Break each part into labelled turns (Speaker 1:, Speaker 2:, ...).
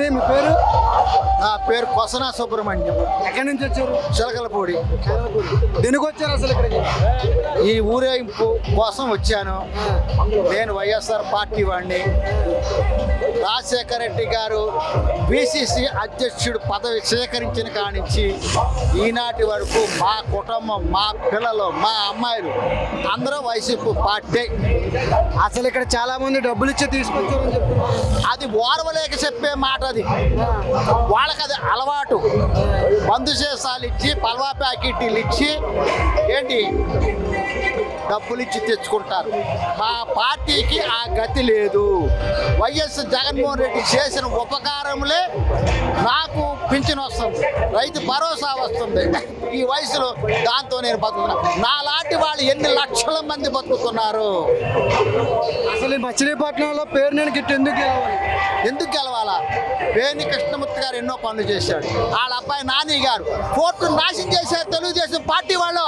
Speaker 1: మీ పేరు
Speaker 2: నా పేరు కొసనా సుబ్రహ్మణ్యం
Speaker 1: ఎక్కడి నుంచి వచ్చారు
Speaker 2: చిలకలపూడి
Speaker 1: దేనికి వచ్చారు అసలు ఇక్కడికి
Speaker 2: ఈ ఊరేగింపు కోసం వచ్చాను నేను వైఎస్ఆర్ పార్టీ వాడిని రాజశేఖర రెడ్డి గారు బీసీసీ అధ్యక్షుడు పదవి స్వీకరించిన కానించి ఈనాటి వరకు మా కుటుంబం మా పిల్లలు మా అమ్మాయిలు అందరూ వైసీపీ పార్టీ
Speaker 1: అసలు ఇక్కడ చాలా మంది డబ్బులు ఇచ్చి తీసుకొచ్చారని చెప్తున్నారు
Speaker 2: అది ఓర్వలేక చెప్పే మాట అది వాళ్ళకి అది అలవాటు బంధు చేసాలు ఇచ్చి పల్వా ప్యాకెట్లు ఇచ్చి ఏంటి డబ్బులు ఇచ్చి తెచ్చుకుంటారు మా పార్టీకి ఆ గతి లేదు వైఎస్ జగన్మోహన్ రెడ్డి చేసిన ఉపకారములే నాకు పింఛన్ వస్తుంది రైతు భరోసా వస్తుంది ఈ వయసులో దాంతో నేను బతుకుతున్నా నాలాంటి వాళ్ళు ఎన్ని లక్షల మంది బతుకుతున్నారు
Speaker 1: అసలు ఈ మచిలీపట్నంలో పేరు నేను గిట్ట ఎందుకు గెలవాలి
Speaker 2: ఎందుకు గెలవాలా వేణి కృష్ణమూర్తి గారు ఎన్నో పనులు చేశాడు వాళ్ళ అబ్బాయి నాని గారు కోర్టు నాశనం చేశారు తెలుగుదేశం పార్టీ వాళ్ళు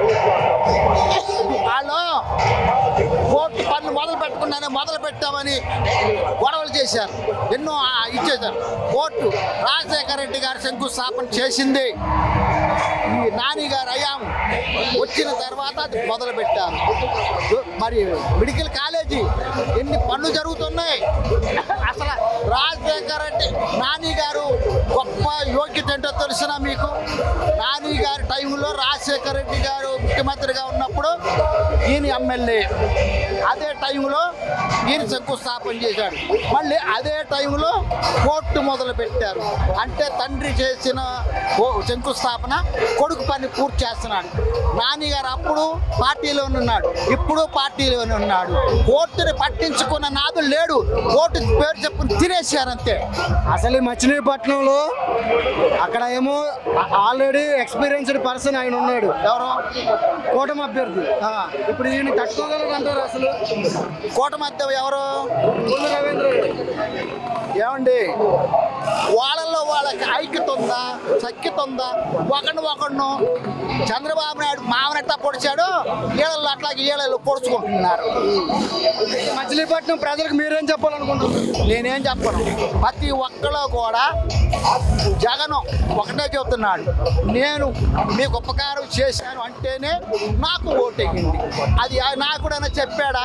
Speaker 2: వాళ్ళు కోర్టు పనులు మొదలు పెట్టుకున్నానే మొదలు పెట్టామని గొడవలు చేశారు ఎన్నో ఆ, ఇచ్చేశారు కోర్టు రాజశేఖర రెడ్డి గారు శంకుస్థాపన చేసింది ఈ నాని గారు అయ్యాం వచ్చిన తర్వాత అది మొదలు పెట్టారు మరి మెడికల్ కాలేజీ ఎన్ని పనులు జరుగుతున్నాయి అసలు రాజశేఖర రెడ్డి నాని గారు గొప్ప యోగ్యత ఏంటో తెలిసిన మీకు నాని గారి టైంలో రాజశేఖర రెడ్డి గారు ముఖ్యమంత్రిగా ఉన్నప్పుడు ఈయన ఎమ్మెల్యే అదే టైంలో ఈయన శంకుస్థాపన చేశాడు మళ్ళీ అదే టైంలో కోర్టు మొదలు పెట్టారు అంటే తండ్రి చేసిన ఓ- శంకుస్థాపన కొడుకు పని పూర్తి చేస్తున్నాడు నాని గారు అప్పుడు పార్టీలోనే ఉన్నాడు ఇప్పుడు పార్టీలోనే ఉన్నాడు కోర్టుని పట్టించుకున్న నాదు లేడు కోర్టు పేరు చెప్పుకుని తినేశారు అంతే
Speaker 1: అసలు ఈ మచిలీపట్నంలో అక్కడ ఏమో ఆల్రెడీ ఎక్స్పీరియన్స్డ్ పర్సన్ ఆయన ఉన్నాడు
Speaker 2: ఎవరు
Speaker 1: కూటమి అభ్యర్థి
Speaker 2: ఆ,
Speaker 1: ఇప్పుడు ఈయన తట్టుకోగలరు అంటారు అసలు
Speaker 2: కోట మధ్య ఎవరు
Speaker 1: కొల్లు రవీంద్ర
Speaker 2: ఏమండి వాళ్ళల్లో వాళ్ళకి ఐక్యత ఉందా సఖ్యత ఉందా ఒకడిని ఒకడును చంద్రబాబు నాయుడు మామనెట్టా పొడిచాడు ఈళ్ళల్లో అట్లాగే ఈళ్ళల్లో పొడుచుకుంటున్నారు
Speaker 1: మచిలీపట్నం ప్రజలకు మీరేం చెప్పాలనుకుంటున్నారు
Speaker 2: నేనేం చెప్పను ప్రతి ఒక్కలో కూడా జగను ఒకటే చెబుతున్నాడు నేను మీకు ఉపకారం చేశాను అంటేనే నాకు ఓటెక్కింది అది ఆ నాయకుడైనా చెప్పాడా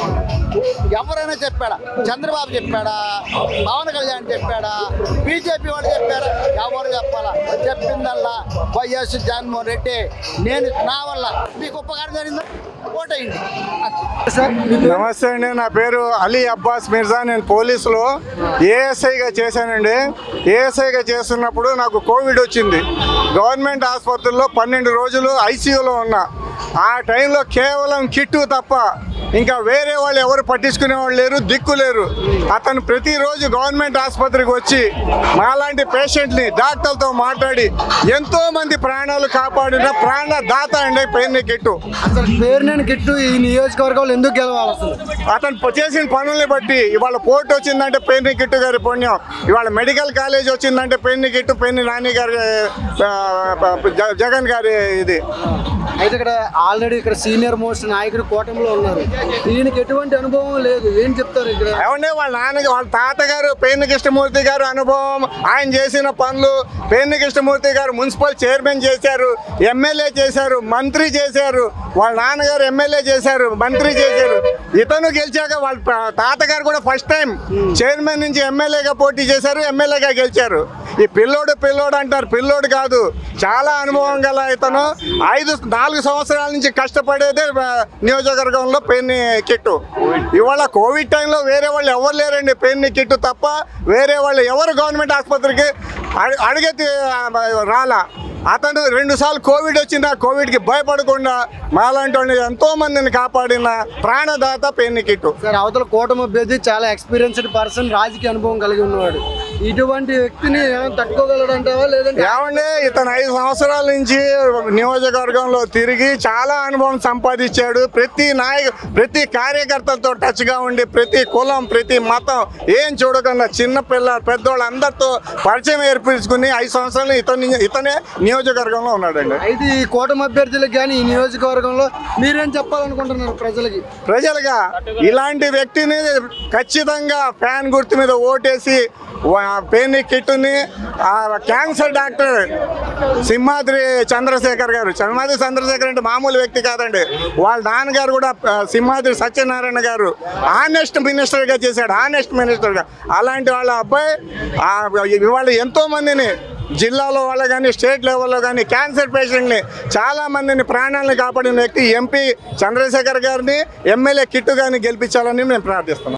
Speaker 2: ఎవరైనా చెప్పాడా చంద్రబాబు చెప్పాడా పవన్ కళ్యాణ్ చెప్పాడా బీజేపీ వాళ్ళు చెప్పారా ఎవరు చెప్పాలా చెప్పిందల్లా వైఎస్ జగన్మోహన్ రెడ్డి నేను నా వల్ల మీకు ఉపకారం జరిగిందా ఓటైంది
Speaker 1: సార్
Speaker 3: నమస్తే అండి నా పేరు అలీ అబ్బాస్ మిర్జా నేను పోలీసులో ఏఎస్ఐగా చేశానండి ఏఎస్ఐగా చేస్తున్నప్పుడు నాకు కోవిడ్ వచ్చింది గవర్నమెంట్ ఆసుపత్రుల్లో పన్నెండు రోజులు ఐసీయూలో ఉన్నా ఆ టైంలో కేవలం కిట్టు తప్ప ఇంకా వేరే వాళ్ళు ఎవరు పట్టించుకునే వాళ్ళు లేరు దిక్కు లేరు అతను ప్రతిరోజు గవర్నమెంట్ ఆసుపత్రికి వచ్చి మాలాంటి పేషెంట్ని డాక్టర్లతో మాట్లాడి ఎంతో మంది ప్రాణాలు కాపాడిన ప్రాణదాత అండి పెయిన్ కిట్టు
Speaker 1: అసలు పేరు నేను గిట్టు ఈ నియోజకవర్గంలో ఎందుకు గెలవాలి అసలు
Speaker 3: అతను ప- చేసిన పనుల్ని బట్టి ఇవాళ పోర్టు వచ్చిందంటే పెన్ని కిట్టు గారి పుణ్యం ఇవాళ మెడికల్ కాలేజ్ వచ్చిందంటే పెన్ని కిట్టు పెన్ని నాని గారి ఆ, జ- జగన్ గారి ఇది
Speaker 1: అయితే ఇక్కడ ఆల్రెడీ ఇక్కడ సీనియర్ మోస్ట్ నాయకుడు కూటమిలో ఉన్నారు ఈయనకి ఎటువంటి అనుభవం లేదు ఏం చెప్తారు ఇక్కడ
Speaker 3: ఏమంటే వాళ్ళ నాన్న వాళ్ళ తాతగారు పేర్ని కృష్ణమూర్తి గారు అనుభవం ఆయన చేసిన పనులు పేర్ని కృష్ణమూర్తి గారు మున్సిపల్ చైర్మన్ చేశారు ఎమ్మెల్యే చేశారు మంత్రి చేశారు వాళ్ళ నాన్నగారు ఎమ్మెల్యే చేశారు మంత్రి చేశారు ఇతను గెలిచాక వాళ్ళ ప- తాతగారు కూడా ఫస్ట్ టైం చైర్మన్ నుంచి ఎమ్మెల్యేగా పోటీ చేశారు ఎమ్మెల్యేగా గెలిచారు ఈ పిల్లోడు పిల్లోడు అంటారు పిల్లోడు కాదు చాలా అనుభవం గల ఇతను ఐదు నాలుగు సంవత్సరాల నుంచి కష్టపడేదే ఆ, నియోజకవర్గంలో పెన్ని కిట్టు ఇవాళ కోవిడ్ టైంలో వేరే వాళ్ళు ఎవరు లేరండి పెన్ని కిట్టు తప్ప వేరే వాళ్ళు ఎవరు గవర్నమెంట్ ఆసుపత్రికి అడి- అడిగే రాలా అతను రెండు సార్లు కోవిడ్ వచ్చిన కోవిడ్కి భయపడకుండా మాలాంటి వాళ్ళని ఎంతో మందిని కాపాడిన ప్రాణదాత పెన్ని కిట్టు
Speaker 1: సార్ అవతల కూటమి అభ్యర్థి చాలా ఎక్స్పీరియన్స్డ్ పర్సన్ రాజకీయ అనుభవం కలిగి ఉన్నవాడు ఇటువంటి వ్యక్తిని ఏమైనా తట్టుకోగలడంటావా లేదంటే
Speaker 3: ఏమండి ఇతను ఐదు సంవత్సరాల నుంచి నియోజకవర్గంలో తిరిగి చాలా అనుభవం సంపాదించాడు ప్రతి నాయకు ప్రతి కార్యకర్తలతో టచ్గా ఉండి ప్రతి కులం ప్రతి మతం ఏం చూడకుండా చిన్న పిల్ల పెద్దోళ్ళు అందరితో పరిచయం ఏర్పరచుకుని ఐదు సంవత్సరాలు ఇతని ఇతనే నియోజకవర్గంలో ఉన్నాడండి
Speaker 1: అయితే ఈ కూటమి అభ్యర్థులకు కానీ ఈ నియోజకవర్గంలో మీరేం చెప్పాలనుకుంటున్నారు ప్రజలకి
Speaker 3: ప్రజలుగా ఇలాంటి వ్యక్తిని ఖచ్చితంగా ఫ్యాన్ గుర్తు మీద ఓటేసి వా- పేని కిట్టుని ఆ క్యాన్సర్ డాక్టర్ సింహాద్రి చంద్రశేఖర్ గారు సింహాద్రి చంద్రశేఖర్ అంటే మామూలు వ్యక్తి కాదండి వాళ్ళ నాన్నగారు కూడా ఆ, సింహాద్రి సత్యనారాయణ గారు ఆనెస్ట్ మినిస్టర్గా చేశాడు ఆనెస్ట్ మినిస్టర్గా అలాంటి వాళ్ళ అబ్బాయి ఆ, ఇవాళ ఎంతో మందిని జిల్లాలో వాళ్ళు కానీ స్టేట్ లెవెల్లో కానీ క్యాన్సర్ పేషెంట్ని చాలా మందిని ప్రాణాలను కాపాడిన వ్యక్తి ఎంపీ చంద్రశేఖర్ గారిని ఎమ్మెల్యే కిట్టు గారిని గెలిపించాలని మేము ప్రార్థిస్తున్నాం